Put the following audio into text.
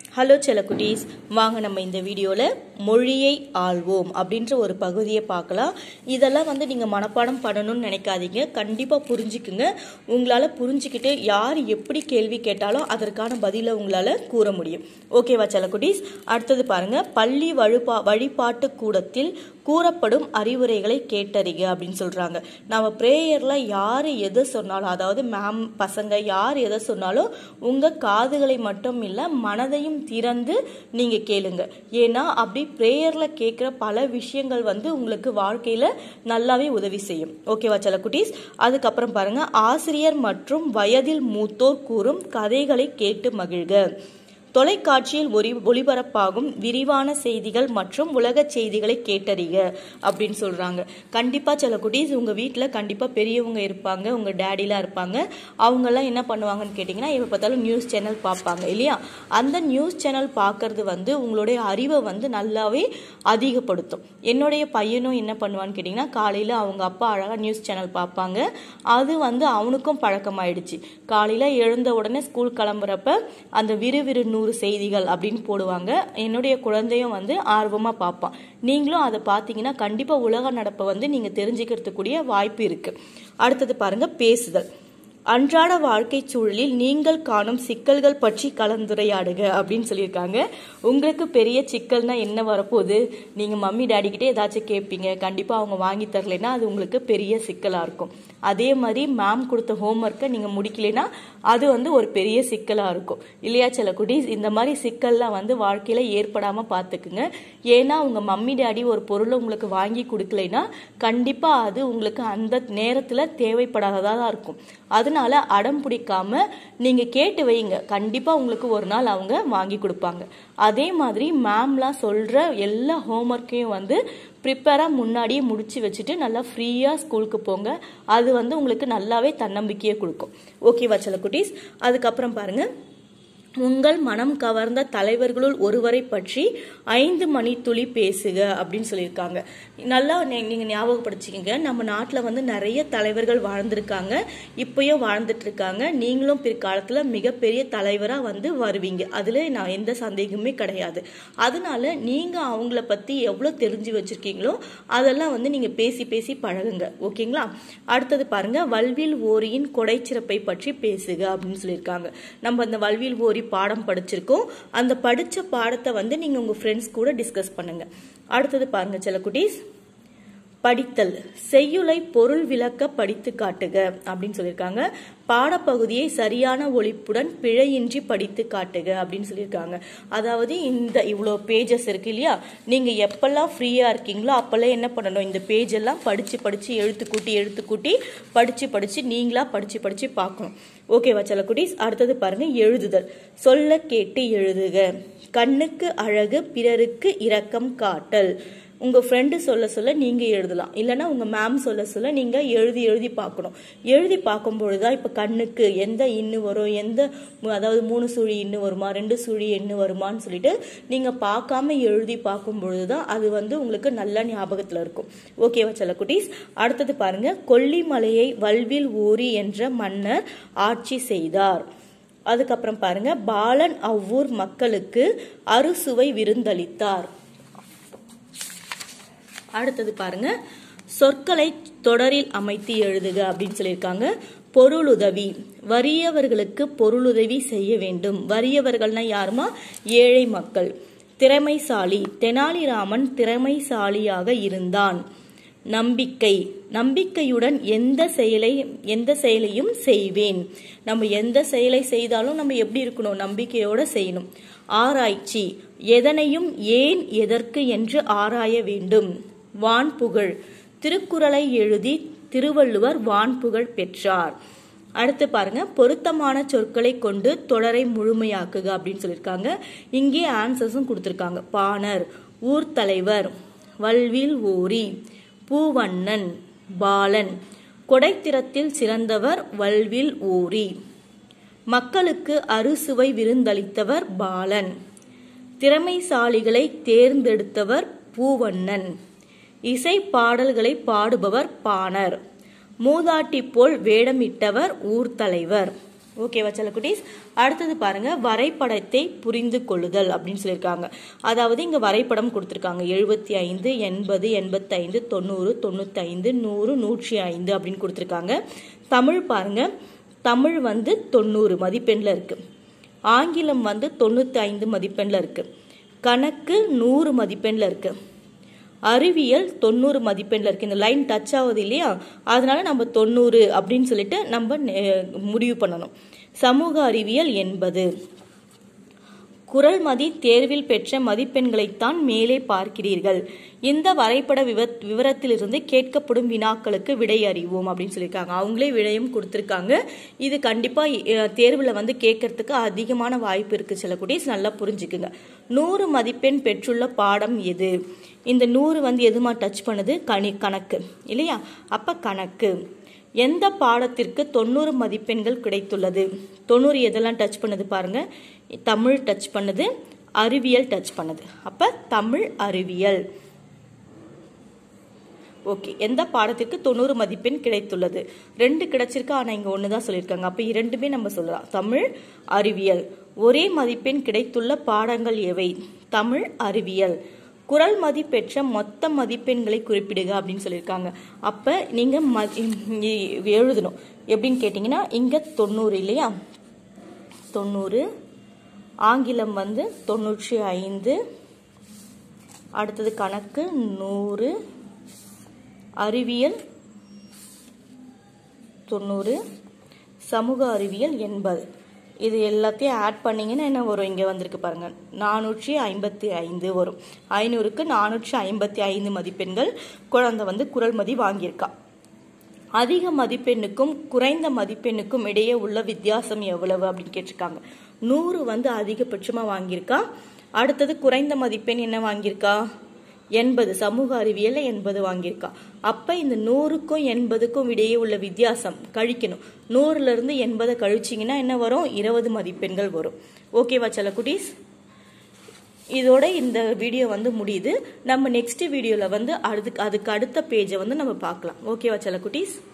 hello செல்லக்குட்டீஸ் வாங்க நம்ம இந்த வீடியோவில் மொழியை ஆள்வோம் அப்படின்ற ஒரு பகுதியை பார்க்கலாம் இதெல்லாம் வந்து நீங்கள் மனப்பாடம் பண்ணணும்னு நினைக்காதீங்க கண்டிப்பாக புரிஞ்சுக்குங்க உங்களால் புரிஞ்சுக்கிட்டு யார் எப்படி கேள்வி கேட்டாலும் அதற்கான பதிலை உங்களால் கூற முடியும் ஓகேவா செல்லக்குட்டீஸ் அடுத்தது பாருங்கள் பள்ளி வழிபா வழிபாட்டு கூடத்தில் கூறப்படும் அறிவுரைகளை கேட்டறிக அப்படின்னு சொல்கிறாங்க நம்ம ப்ரேயரில் யார் எதை சொன்னாலும் அதாவது மேம் பசங்க யார் எதை சொன்னாலும் உங்கள் காதுகளை மட்டும் இல்லை மனதையும் திறந்து நீங்கள் கேளுங்க ஏன்னா அப்படி ப்ரேயரில் கேட்குற பல விஷயங்கள் வந்து உங்களுக்கு வாழ்க்கையில் நல்லாவே உதவி செய்யும் ஓகேவா செல்லக்குட்டீஸ் அதுக்கப்புறம் பாருங்கள் ஆசிரியர் மற்றும் வயதில் மூத்தோர் கூறும் கதைகளை கேட்டு மகிழ்க தொலைக்காட்சியில் ஒளி ஒளிபரப்பாகும் விரிவான செய்திகள் மற்றும் உலக செய்திகளை கேட்டறிக அப்படின்னு சொல்கிறாங்க கண்டிப்பாக சில குட்டீஸ் உங்கள் வீட்டில் கண்டிப்பாக பெரியவங்க இருப்பாங்க உங்கள் டேடிலாம் இருப்பாங்க அவங்கெல்லாம் என்ன பண்ணுவாங்கன்னு கேட்டிங்கன்னா எப்போ பார்த்தாலும் நியூஸ் சேனல் பார்ப்பாங்க இல்லையா அந்த நியூஸ் சேனல் பார்க்கறது வந்து உங்களுடைய அறிவை வந்து நல்லாவே அதிகப்படுத்தும் என்னுடைய பையனும் என்ன பண்ணுவான்னு கேட்டிங்கன்னா காலையில் அவங்க அப்பா அழகாக நியூஸ் சேனல் பார்ப்பாங்க அது வந்து அவனுக்கும் பழக்கமாயிடுச்சு காலையில் எழுந்த உடனே ஸ்கூல் கிளம்புறப்ப அந்த விறுவிறு நூறு செய்திகள் அப்படின்னு போடுவாங்க என்னுடைய குழந்தையும் வந்து ஆர்வமாக பார்ப்பான் நீங்களும் அதை பார்த்தீங்கன்னா கண்டிப்பாக உலக நடப்பை வந்து நீங்கள் தெரிஞ்சுக்கிறதுக்கூடிய வாய்ப்பு இருக்குது அடுத்தது பாருங்கள் பேசுதல் அன்றாட வாழ்க்கை சூழலில் நீங்கள் காணும் சிக்கல்கள் பற்றி கலந்துரையாடுக அப்படின்னு சொல்லியிருக்காங்க உங்களுக்கு பெரிய சிக்கல்னா என்ன வரப்போகுது நீங்கள் மம்மி டேடிக்கிட்டே ஏதாச்சும் கேட்பீங்க கண்டிப்பாக அவங்க வாங்கி தரலைன்னா அது உங்களுக்கு பெரிய சிக்கலாக இருக்கும் அதே மாதிரி மேம் கொடுத்த ஹோம்ஒர்க்கை நீங்கள் முடிக்கலைன்னா அது வந்து ஒரு பெரிய சிக்கலாக இருக்கும் இல்லையா சில குட்டீஸ் இந்த மாதிரி சிக்கல்லாம் வந்து வாழ்க்கையில் ஏற்படாமல் பார்த்துக்குங்க ஏன்னா உங்கள் மம்மி டேடி ஒரு பொருளை உங்களுக்கு வாங்கி கொடுக்கலைன்னா கண்டிப்பாக அது உங்களுக்கு அந்த நேரத்தில் தேவைப்படாததாக தான் இருக்கும் அதனால அடம் பிடிக்காம நீங்கள் கேட்டு வைங்க கண்டிப்பாக உங்களுக்கு ஒரு நாள் அவங்க வாங்கி கொடுப்பாங்க அதே மாதிரி மேம்லாம் சொல்கிற எல்லா ஹோம்ஒர்க்கையும் வந்து ப்ரிப்பேராக முன்னாடியே முடிச்சு வச்சுட்டு நல்லா ஃப்ரீயாக ஸ்கூலுக்கு போங்க அது வந்து உங்களுக்கு நல்லாவே தன்னம்பிக்கையை கொடுக்கும் ஓகேவா சில குட்டீஸ் அதுக்கப்புறம் பாருங்கள் உங்கள் மனம் கவர்ந்த தலைவர்களுள் ஒருவரை பற்றி ஐந்து மணி துளி பேசுக அப்படின்னு சொல்லியிருக்காங்க நல்லா நீங்கள் ஞாபகப்படுத்திக்கங்க நம்ம நாட்டில் வந்து நிறைய தலைவர்கள் வாழ்ந்திருக்காங்க இப்பயும் வாழ்ந்துட்டு இருக்காங்க நீங்களும் பிற்காலத்தில் மிகப்பெரிய தலைவராக வந்து வருவீங்க அதில் நான் எந்த சந்தேகமே கிடையாது அதனால நீங்கள் அவங்கள பற்றி எவ்வளோ தெரிஞ்சு வச்சுருக்கீங்களோ அதெல்லாம் வந்து நீங்கள் பேசி பேசி பழகுங்க ஓகேங்களா அடுத்தது பாருங்க வல்வில் ஓரியின் கொடைச்சிறப்பை பற்றி பேசுக அப்படின்னு சொல்லியிருக்காங்க நம்ம அந்த வல்வில் ஓரி பாடம் படிச்சிருக்கோம் அந்த படித்த பாடத்தை வந்து நீங்கள் உங்கள் ஃப்ரெண்ட்ஸ் கூட டிஸ்கஸ் பண்ணுங்க அடுத்தது பாருங்க சில குட்டீஸ் படித்தல் செய்யுளை பொருள் விளக்க படித்து காட்டுக அப்படின்னு சொல்லியிருக்காங்க பாடப்பகுதியை சரியான ஒழிப்புடன் பிழையின்றி படித்து காட்டுக அப்படின்னு சொல்லியிருக்காங்க அதாவது இந்த இவ்வளோ பேஜஸ் இருக்கு இல்லையா நீங்கள் எப்பெல்லாம் ஃப்ரீயாக இருக்கீங்களோ அப்போல்லாம் என்ன பண்ணணும் இந்த பேஜ் எல்லாம் படித்து படித்து எழுத்து கூட்டி எழுத்து கூட்டி படித்து படித்து நீங்களா படித்து படித்து பார்க்கணும் ஓகேவா செல்லக்குட்டீஸ் அடுத்தது பாருங்க எழுதுதல் சொல்ல கேட்டு எழுதுக கண்ணுக்கு அழகு பிறருக்கு இரக்கம் காட்டல் உங்கள் ஃப்ரெண்டு சொல்ல சொல்ல நீங்கள் எழுதலாம் இல்லைனா உங்கள் மேம் சொல்ல சொல்ல நீங்கள் எழுதி எழுதி பார்க்கணும் எழுதி பார்க்கும்பொழுது தான் இப்போ கண்ணுக்கு எந்த இன்னு வரும் எந்த அதாவது மூணு சுழி இன்னு வருமா ரெண்டு சுழி எண்ணு வருமான்னு சொல்லிட்டு நீங்கள் பார்க்காம எழுதி பார்க்கும் பொழுது தான் அது வந்து உங்களுக்கு நல்ல ஞாபகத்தில் இருக்கும் ஓகேவா செல்ல குட்டீஸ் அடுத்தது பாருங்க கொல்லிமலையை வல்வில் ஊரி என்ற மன்னர் ஆட்சி செய்தார் அதுக்கப்புறம் பாருங்க பாலன் அவ்வூர் மக்களுக்கு அறுசுவை விருந்தளித்தார் அடுத்தது பாருங்க சொற்களை தொடரில் அமைத்து எழுதுக அப்படின்னு சொல்லியிருக்காங்க பொருளுதவி வறியவர்களுக்கு பொருளுதவி செய்ய வேண்டும் வறியவர்கள்னா யாருமா ஏழை மக்கள் திறமைசாலி தெனாலிராமன் திறமைசாலியாக இருந்தான் நம்பிக்கை நம்பிக்கையுடன் எந்த செயலை எந்த செயலையும் செய்வேன் நம்ம எந்த செயலை செய்தாலும் நம்ம எப்படி இருக்கணும் நம்பிக்கையோட செய்யணும் ஆராய்ச்சி எதனையும் ஏன் எதற்கு என்று ஆராய வேண்டும் வான்புகழ் திருக்குறளை எழுதி திருவள்ளுவர் வான்புகழ் பெற்றார் அடுத்து பாருங்க பொருத்தமான சொற்களை கொண்டு தொடரை முழுமையாக்குக அப்படின்னு சொல்லியிருக்காங்க இங்கே ஆன்சர்ஸும் கொடுத்துருக்காங்க பாணர் ஊர் தலைவர் வல்வில் ஓரி பூவண்ணன் பாலன் கொடைத்திறத்தில் சிறந்தவர் வல்வில் ஓரி மக்களுக்கு அறுசுவை விருந்தளித்தவர் பாலன் திறமைசாலிகளை தேர்ந்தெடுத்தவர் பூவண்ணன் இசை பாடல்களை பாடுபவர் பாணர் மூதாட்டி போல் வேடமிட்டவர் ஊர் தலைவர் ஓகேவா செல்லக்குட்டீஸ் அடுத்தது பாருங்க வரைபடத்தை புரிந்து கொள்ளுதல் அப்படின்னு சொல்லியிருக்காங்க அதாவது இங்க வரைபடம் கொடுத்துருக்காங்க எழுபத்தி ஐந்து எண்பது எண்பத்தைந்து தொண்ணூறு தொண்ணூத்தைந்து நூறு நூற்றி ஐந்து அப்படின்னு கொடுத்துருக்காங்க தமிழ் பாருங்க தமிழ் வந்து தொண்ணூறு மதிப்பெண்ல இருக்கு ஆங்கிலம் வந்து தொண்ணூத்தி ஐந்து மதிப்பெண்ல இருக்கு கணக்கு நூறு மதிப்பெண்ல இருக்கு அறிவியல் தொண்ணூறு மதிப்பெண்ல இருக்கு இந்த லைன் டச் ஆகுது இல்லையா அதனால நம்ம தொண்ணூறு அப்படின்னு சொல்லிட்டு நம்ம நெ- முடிவு பண்ணணும் சமூக அறிவியல் எண்பது குரல் மதி தேர்வில் பெற்ற மதிப்பெண்களைத்தான் மேலே பார்க்கிறீர்கள் இந்த வரைபட விவ விவரத்திலிருந்து கேட்கப்படும் வினாக்களுக்கு விடை அறிவோம் அப்படின்னு சொல்லியிருக்காங்க அவங்களே விடையும் கொடுத்துருக்காங்க இது கண்டிப்பா அஹ், தேர்வுல வந்து கேட்கறதுக்கு அதிகமான வாய்ப்பு இருக்கு சில குட்டீஸ் நல்லா புரிஞ்சுக்குங்க நூறு மதிப்பெண் பெற்றுள்ள பாடம் எது இந்த நூறு வந்து எதுமா டச் பண்ணுது கணி கணக்கு இல்லையா அப்ப கணக்கு எந்த பாடத்திற்கு தொண்ணூறு மதிப்பெண்கள் கிடைத்துள்ளது தொண்ணூறு எதெல்லாம் டச் பண்ணுது பாருங்க தமிழ் டச் பண்ணுது அறிவியல் டச் பண்ணுது அப்ப தமிழ் அறிவியல் ஓகே எந்த பாடத்திற்கு தொண்ணூறு மதிப்பெண் கிடைத்துள்ளது ரெண்டு கிடைச்சிருக்கு ஆனா இங்க ஒன்று தான் சொல்லியிருக்காங்க அப்ப இரண்டுமே நம்ம சொல்லலாம் தமிழ் அறிவியல் ஒரே மதிப்பெண் கிடைத்துள்ள பாடங்கள் எவை தமிழ் அறிவியல் குரல் மதிப்பெற்ற மொத்த மதிப்பெண்களை குறிப்பிடுக அப்படின்னு சொல்லியிருக்காங்க அப்ப நீங்க மதி- இ- எழுதணும் எப்படின்னு கேட்டிங்கன்னா இங்க தொண்ணூறு இல்லையா தொண்ணூறு ஆங்கிலம் வந்து தொண்ணூற்றி ஐந்து அடுத்தது கணக்கு நூறு அறிவியல் தொண்ணூறு சமூக அறிவியல் எண்பது இது எல்லாத்தையும் ஆட் பண்ணீங்கன்னா என்ன வரும் இங்கே வந்திருக்கு பாருங்க நானூற்றி ஐம்பத்தி ஐந்து வரும் ஐநூறுக்கு நானூற்றி ஐம்பத்தி ஐந்து மதிப்பெண்கள் குழந்தை வந்து குரல் மதி வாங்கியிருக்கா அதிக மதிப்பெண்ணுக்கும் குறைந்த மதிப்பெண்ணுக்கும் இடையே உள்ள வித்தியாசம் எவ்வளவு அப்படின்னு கேட்டிருக்காங்க நூறு வந்து அதிகபட்சமா வாங்கியிருக்கா அடுத்தது குறைந்த மதிப்பெண் என்ன வாங்கியிருக்கா எண்பது சமூக அறிவியல்ல எண்பது வாங்கியிருக்கா அப்ப இந்த நூறுக்கும் எண்பதுக்கும் இடையே உள்ள வித்தியாசம் கழிக்கணும் நூறுல இருந்து எண்பதை கழிச்சிங்கன்னா என்ன வரும் இருபது மதிப்பெண்கள் வரும் ஓகேவா செல்ல குட்டீஸ் இதோட இந்த வீடியோ வந்து முடியுது நம்ம நெக்ஸ்ட் வீடியோல வந்து அதுக்கு அதுக்கு அடுத்த பேஜை வந்து நம்ம பார்க்கலாம் ஓகேவா செல்ல குட்டீஸ்